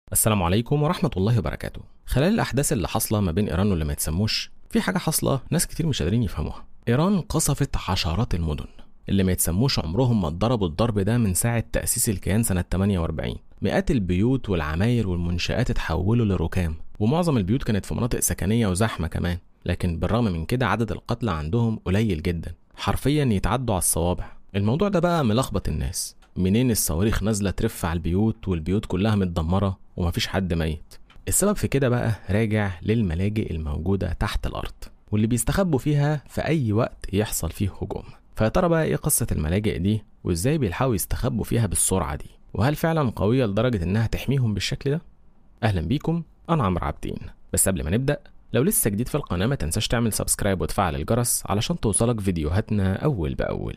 السلام عليكم ورحمة الله وبركاته خلال الأحداث اللي حاصلة ما بين إيران واللي ما يتسموش في حاجة حاصلة ناس كتير مش قادرين يفهموها إيران قصفت عشرات المدن اللي ما يتسموش عمرهم ما اتضربوا الضرب ده من ساعة تأسيس الكيان سنة 48 مئات البيوت والعماير والمنشآت اتحولوا لركام ومعظم البيوت كانت في مناطق سكنية وزحمة كمان لكن بالرغم من كده عدد القتلى عندهم قليل جدا حرفيا يتعدوا على الصوابع الموضوع ده بقى ملخبط الناس منين الصواريخ نازلة ترف على البيوت والبيوت كلها متدمرة ومفيش حد ميت السبب في كده بقى راجع للملاجئ الموجودة تحت الأرض واللي بيستخبوا فيها في أي وقت يحصل فيه هجوم فيا ترى بقى إيه قصة الملاجئ دي وإزاي بيلحقوا يستخبوا فيها بالسرعة دي وهل فعلا قوية لدرجة إنها تحميهم بالشكل ده؟ أهلا بيكم أنا عمرو عابدين بس قبل ما نبدأ لو لسه جديد في القناة ما تنساش تعمل سبسكرايب وتفعل الجرس علشان توصلك فيديوهاتنا أول بأول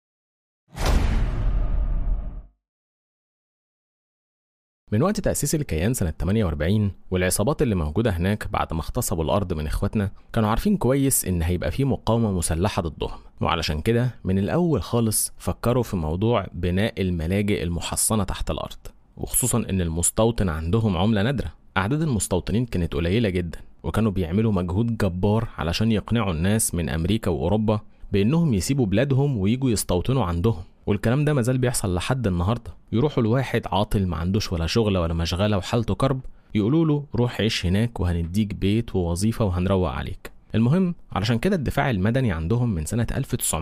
من وقت تأسيس الكيان سنة 48 والعصابات اللي موجودة هناك بعد ما اغتصبوا الأرض من إخواتنا كانوا عارفين كويس إن هيبقى في مقاومة مسلحة ضدهم وعلشان كده من الأول خالص فكروا في موضوع بناء الملاجئ المحصنة تحت الأرض وخصوصا إن المستوطن عندهم عملة نادرة أعداد المستوطنين كانت قليلة جدا وكانوا بيعملوا مجهود جبار علشان يقنعوا الناس من أمريكا وأوروبا بإنهم يسيبوا بلادهم ويجوا يستوطنوا عندهم والكلام ده مازال بيحصل لحد النهارده يروحوا لواحد عاطل ما عندوش ولا شغله ولا مشغله وحالته كرب يقولوا له روح عيش هناك وهنديك بيت ووظيفه وهنروق عليك المهم علشان كده الدفاع المدني عندهم من سنة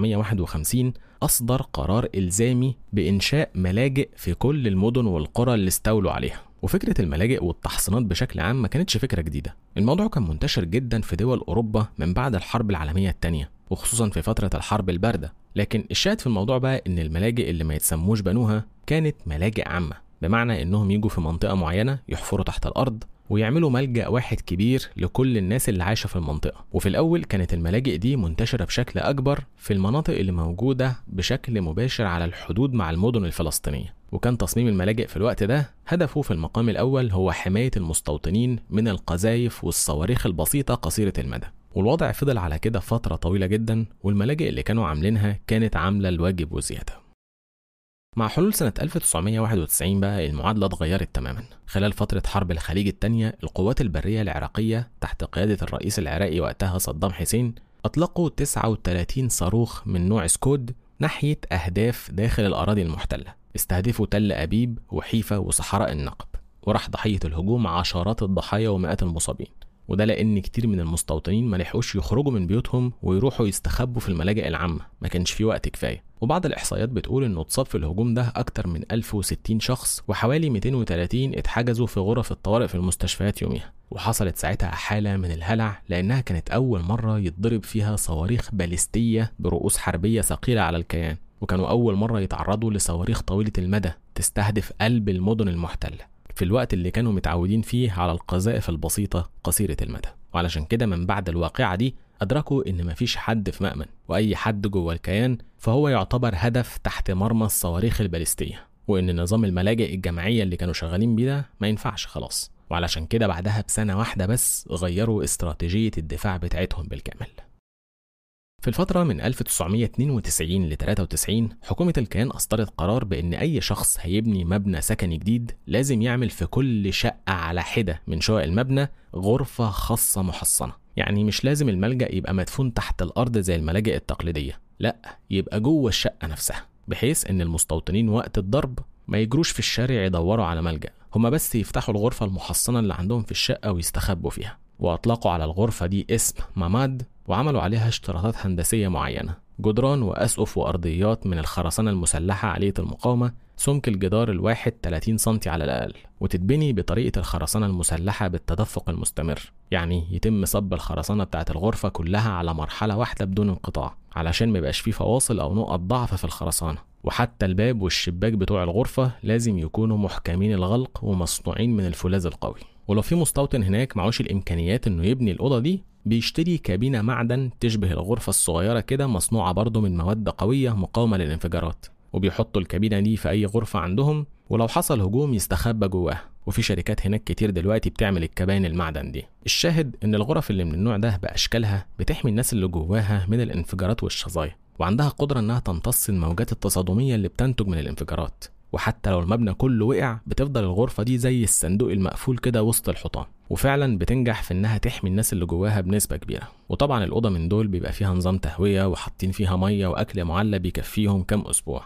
1951 أصدر قرار إلزامي بإنشاء ملاجئ في كل المدن والقرى اللي استولوا عليها وفكرة الملاجئ والتحصينات بشكل عام ما كانتش فكرة جديدة الموضوع كان منتشر جدا في دول أوروبا من بعد الحرب العالمية الثانية وخصوصا في فترة الحرب الباردة لكن الشاهد في الموضوع بقى إن الملاجئ اللي ما يتسموش بنوها كانت ملاجئ عامة بمعنى إنهم يجوا في منطقة معينة يحفروا تحت الأرض ويعملوا ملجأ واحد كبير لكل الناس اللي عايشة في المنطقة وفي الأول كانت الملاجئ دي منتشرة بشكل أكبر في المناطق اللي موجودة بشكل مباشر على الحدود مع المدن الفلسطينية وكان تصميم الملاجئ في الوقت ده هدفه في المقام الأول هو حماية المستوطنين من القذايف والصواريخ البسيطة قصيرة المدى والوضع فضل على كده فترة طويلة جدا والملاجئ اللي كانوا عاملينها كانت عاملة الواجب وزيادة مع حلول سنة 1991 بقى المعادلة اتغيرت تماما خلال فترة حرب الخليج الثانية القوات البرية العراقية تحت قيادة الرئيس العراقي وقتها صدام حسين أطلقوا 39 صاروخ من نوع سكود ناحية أهداف داخل الأراضي المحتلة استهدفوا تل أبيب وحيفا وصحراء النقب وراح ضحية الهجوم عشرات الضحايا ومئات المصابين وده لان كتير من المستوطنين ما لحقوش يخرجوا من بيوتهم ويروحوا يستخبوا في الملاجئ العامه ما كانش في وقت كفايه وبعض الاحصائيات بتقول انه اتصاب في الهجوم ده اكتر من 1060 شخص وحوالي 230 اتحجزوا في غرف الطوارئ في المستشفيات يوميها وحصلت ساعتها حالة من الهلع لأنها كانت أول مرة يتضرب فيها صواريخ باليستية برؤوس حربية ثقيلة على الكيان وكانوا أول مرة يتعرضوا لصواريخ طويلة المدى تستهدف قلب المدن المحتلة في الوقت اللي كانوا متعودين فيه على القذائف البسيطة قصيرة المدى وعلشان كده من بعد الواقعة دي أدركوا إن مفيش حد في مأمن وأي حد جوه الكيان فهو يعتبر هدف تحت مرمى الصواريخ الباليستية وإن نظام الملاجئ الجماعية اللي كانوا شغالين بيه ده ما ينفعش خلاص وعلشان كده بعدها بسنة واحدة بس غيروا استراتيجية الدفاع بتاعتهم بالكامل في الفترة من 1992 ل 93 حكومة الكيان أصدرت قرار بأن أي شخص هيبني مبنى سكني جديد لازم يعمل في كل شقة على حدة من شقق المبنى غرفة خاصة محصنة يعني مش لازم الملجأ يبقى مدفون تحت الأرض زي الملاجئ التقليدية لا يبقى جوه الشقة نفسها بحيث أن المستوطنين وقت الضرب ما يجروش في الشارع يدوروا على ملجأ هما بس يفتحوا الغرفة المحصنة اللي عندهم في الشقة ويستخبوا فيها وأطلقوا على الغرفة دي اسم ماماد وعملوا عليها اشتراطات هندسية معينة جدران وأسقف وأرضيات من الخرسانة المسلحة عالية المقاومة سمك الجدار الواحد 30 سنتي على الأقل وتتبني بطريقة الخرسانة المسلحة بالتدفق المستمر يعني يتم صب الخرسانة بتاعة الغرفة كلها على مرحلة واحدة بدون انقطاع علشان ميبقاش فيه فواصل أو نقط ضعف في الخرسانة وحتى الباب والشباك بتوع الغرفة لازم يكونوا محكمين الغلق ومصنوعين من الفولاذ القوي ولو في مستوطن هناك معهوش الإمكانيات إنه يبني الأوضة دي بيشتري كابينة معدن تشبه الغرفة الصغيرة كده مصنوعة برضه من مواد قوية مقاومة للانفجارات وبيحطوا الكابينة دي في أي غرفة عندهم ولو حصل هجوم يستخبى جواها وفي شركات هناك كتير دلوقتي بتعمل الكباين المعدن دي الشاهد ان الغرف اللي من النوع ده باشكالها بتحمي الناس اللي جواها من الانفجارات والشظايا وعندها قدرة انها تمتص الموجات التصادمية اللي بتنتج من الانفجارات وحتى لو المبنى كله وقع بتفضل الغرفة دي زي الصندوق المقفول كده وسط الحيطان وفعلا بتنجح في انها تحمي الناس اللي جواها بنسبة كبيرة وطبعا الأوضة من دول بيبقى فيها نظام تهوية وحاطين فيها مية وأكل معلب بيكفيهم كام أسبوع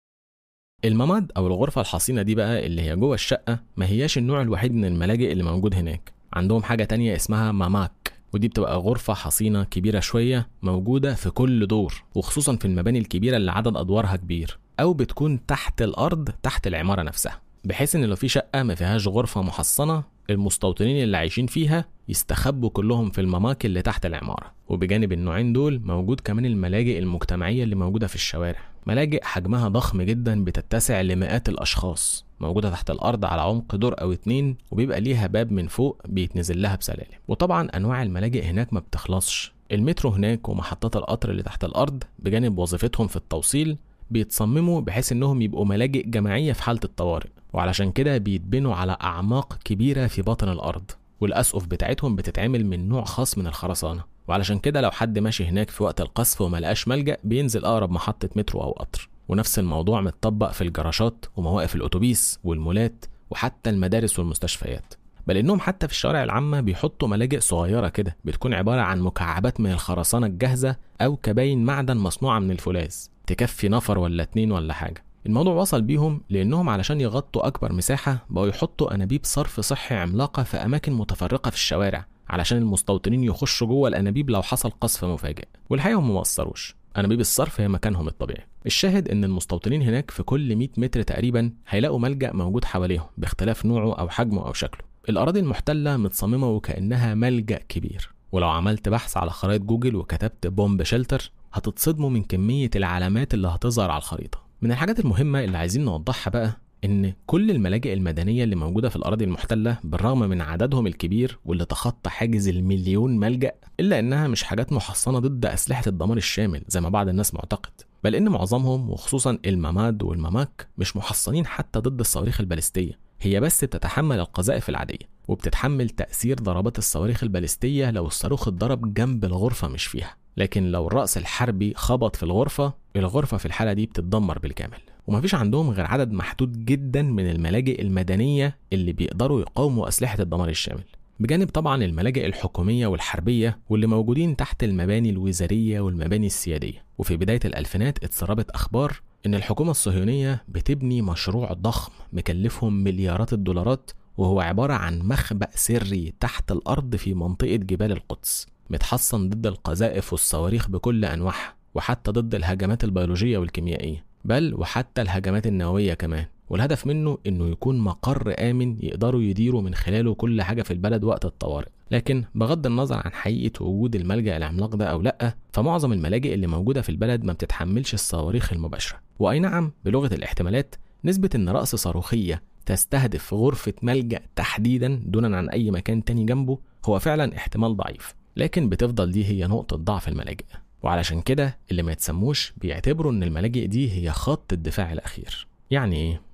المماد أو الغرفة الحصينة دي بقى اللي هي جوه الشقة ما هياش النوع الوحيد من الملاجئ اللي موجود هناك عندهم حاجة تانية اسمها ماماك ودي بتبقى غرفة حصينة كبيرة شوية موجودة في كل دور وخصوصا في المباني الكبيرة اللي عدد أدوارها كبير أو بتكون تحت الأرض تحت العمارة نفسها بحيث إن لو في شقة ما فيهاش غرفة محصنة المستوطنين اللي عايشين فيها يستخبوا كلهم في المماكن اللي تحت العمارة وبجانب النوعين دول موجود كمان الملاجئ المجتمعية اللي موجودة في الشوارع ملاجئ حجمها ضخم جدا بتتسع لمئات الأشخاص موجودة تحت الأرض على عمق دور أو اتنين وبيبقى ليها باب من فوق بيتنزل لها بسلالم وطبعا أنواع الملاجئ هناك ما بتخلصش المترو هناك ومحطات القطر اللي تحت الأرض بجانب وظيفتهم في التوصيل بيتصمموا بحيث انهم يبقوا ملاجئ جماعية في حالة الطوارئ وعلشان كده بيتبنوا على أعماق كبيرة في باطن الأرض والأسقف بتاعتهم بتتعمل من نوع خاص من الخرسانة وعلشان كده لو حد ماشي هناك في وقت القصف وملقاش ملجأ بينزل أقرب محطة مترو أو قطر ونفس الموضوع متطبق في الجراشات ومواقف الأتوبيس والمولات وحتى المدارس والمستشفيات بل انهم حتى في الشوارع العامه بيحطوا ملاجئ صغيره كده بتكون عباره عن مكعبات من الخرسانه الجاهزه او كباين معدن مصنوعه من الفولاذ تكفي نفر ولا اتنين ولا حاجه الموضوع وصل بيهم لانهم علشان يغطوا اكبر مساحه بقوا يحطوا انابيب صرف صحي عملاقه في اماكن متفرقه في الشوارع علشان المستوطنين يخشوا جوه الانابيب لو حصل قصف مفاجئ والحقيقه هم ما قصروش انابيب الصرف هي مكانهم الطبيعي الشاهد ان المستوطنين هناك في كل 100 متر تقريبا هيلاقوا ملجا موجود حواليهم باختلاف نوعه او حجمه او شكله الاراضي المحتله متصممه وكانها ملجا كبير ولو عملت بحث على خرائط جوجل وكتبت بومب شيلتر هتتصدموا من كميه العلامات اللي هتظهر على الخريطه من الحاجات المهمه اللي عايزين نوضحها بقى ان كل الملاجئ المدنيه اللي موجوده في الاراضي المحتله بالرغم من عددهم الكبير واللي تخطى حاجز المليون ملجا الا انها مش حاجات محصنه ضد اسلحه الدمار الشامل زي ما بعض الناس معتقد بل ان معظمهم وخصوصا المماد والمماك مش محصنين حتى ضد الصواريخ البالستيه هي بس بتتحمل القذائف العاديه وبتتحمل تاثير ضربات الصواريخ البالستيه لو الصاروخ اتضرب جنب الغرفه مش فيها لكن لو الرأس الحربي خبط في الغرفة الغرفة في الحالة دي بتتدمر بالكامل ومفيش عندهم غير عدد محدود جدا من الملاجئ المدنية اللي بيقدروا يقاوموا أسلحة الدمار الشامل بجانب طبعا الملاجئ الحكومية والحربية واللي موجودين تحت المباني الوزارية والمباني السيادية وفي بداية الألفينات اتسربت أخبار إن الحكومة الصهيونية بتبني مشروع ضخم مكلفهم مليارات الدولارات وهو عبارة عن مخبأ سري تحت الأرض في منطقة جبال القدس متحصن ضد القذائف والصواريخ بكل أنواعها وحتى ضد الهجمات البيولوجية والكيميائية بل وحتى الهجمات النووية كمان والهدف منه انه يكون مقر امن يقدروا يديروا من خلاله كل حاجه في البلد وقت الطوارئ لكن بغض النظر عن حقيقه وجود الملجا العملاق ده او لا فمعظم الملاجئ اللي موجوده في البلد ما بتتحملش الصواريخ المباشره واي نعم بلغه الاحتمالات نسبه ان راس صاروخيه تستهدف غرفه ملجا تحديدا دونا عن اي مكان تاني جنبه هو فعلا احتمال ضعيف لكن بتفضل دي هي نقطه ضعف الملاجئ وعلشان كده اللي ما يتسموش بيعتبروا ان الملاجئ دي هي خط الدفاع الاخير يعني ايه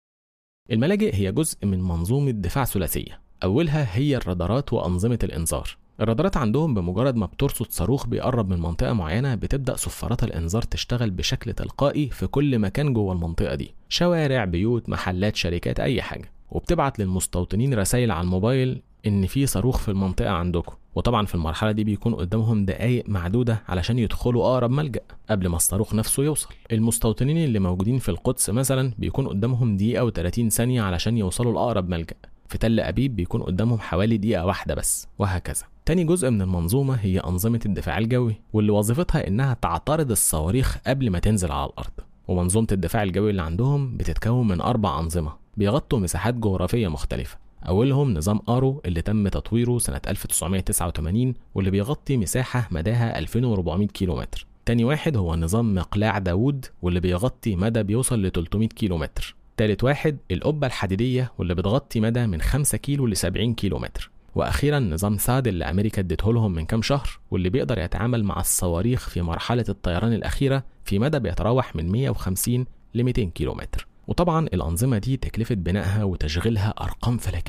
الملاجئ هي جزء من منظومة دفاع ثلاثية أولها هي الرادارات وأنظمة الإنذار الرادارات عندهم بمجرد ما بترصد صاروخ بيقرب من منطقة معينة بتبدأ صفارات الإنذار تشتغل بشكل تلقائي في كل مكان جوه المنطقة دي شوارع بيوت محلات شركات أي حاجة وبتبعت للمستوطنين رسائل على الموبايل إن في صاروخ في المنطقة عندكم وطبعا في المرحلة دي بيكون قدامهم دقايق معدودة علشان يدخلوا أقرب ملجأ قبل ما الصاروخ نفسه يوصل المستوطنين اللي موجودين في القدس مثلا بيكون قدامهم دقيقة و30 ثانية علشان يوصلوا لأقرب ملجأ في تل أبيب بيكون قدامهم حوالي دقيقة واحدة بس وهكذا تاني جزء من المنظومة هي أنظمة الدفاع الجوي واللي وظيفتها إنها تعترض الصواريخ قبل ما تنزل على الأرض ومنظومة الدفاع الجوي اللي عندهم بتتكون من أربع أنظمة بيغطوا مساحات جغرافية مختلفة أولهم نظام آرو اللي تم تطويره سنة 1989 واللي بيغطي مساحة مداها 2400 كيلومتر تاني واحد هو نظام مقلاع داوود واللي بيغطي مدى بيوصل ل 300 كيلومتر تالت واحد القبة الحديدية واللي بتغطي مدى من 5 كيلو ل 70 كيلومتر واخيرا نظام ساد اللي امريكا ادته لهم من كام شهر واللي بيقدر يتعامل مع الصواريخ في مرحله الطيران الاخيره في مدى بيتراوح من 150 ل 200 كيلومتر وطبعا الأنظمة دي تكلفة بنائها وتشغيلها أرقام فلكية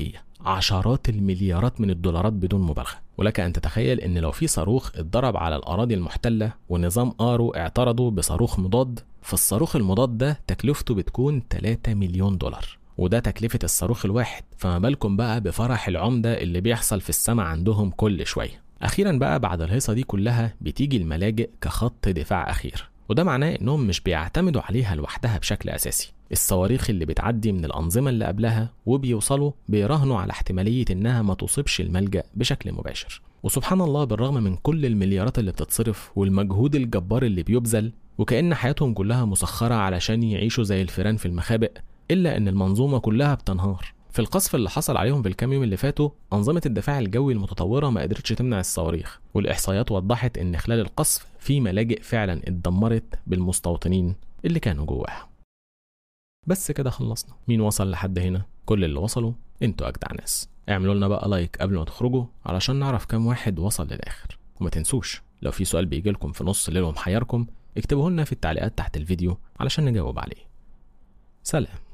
عشرات المليارات من الدولارات بدون مبالغة ولك أن تتخيل أن لو في صاروخ اتضرب على الأراضي المحتلة ونظام آرو اعترضوا بصاروخ مضاد فالصاروخ المضاد ده تكلفته بتكون 3 مليون دولار وده تكلفة الصاروخ الواحد فما بالكم بقى بفرح العمدة اللي بيحصل في السماء عندهم كل شوية أخيرا بقى بعد الهيصة دي كلها بتيجي الملاجئ كخط دفاع أخير وده معناه إنهم مش بيعتمدوا عليها لوحدها بشكل أساسي الصواريخ اللي بتعدي من الأنظمة اللي قبلها وبيوصلوا بيراهنوا على احتمالية إنها ما تصيبش الملجأ بشكل مباشر وسبحان الله بالرغم من كل المليارات اللي بتتصرف والمجهود الجبار اللي بيبذل وكأن حياتهم كلها مسخرة علشان يعيشوا زي الفيران في المخابئ إلا إن المنظومة كلها بتنهار في القصف اللي حصل عليهم في الكام يوم اللي فاتوا أنظمة الدفاع الجوي المتطورة ما قدرتش تمنع الصواريخ والإحصائيات وضحت إن خلال القصف في ملاجئ فعلا اتدمرت بالمستوطنين اللي كانوا جواها بس كده خلصنا مين وصل لحد هنا كل اللي وصلوا انتوا أجدع ناس اعملوا لنا بقى لايك قبل ما تخرجوا علشان نعرف كام واحد وصل للآخر وما تنسوش لو في سؤال بيجي لكم في نص الليل ومحيركم اكتبوه لنا في التعليقات تحت الفيديو علشان نجاوب عليه سلام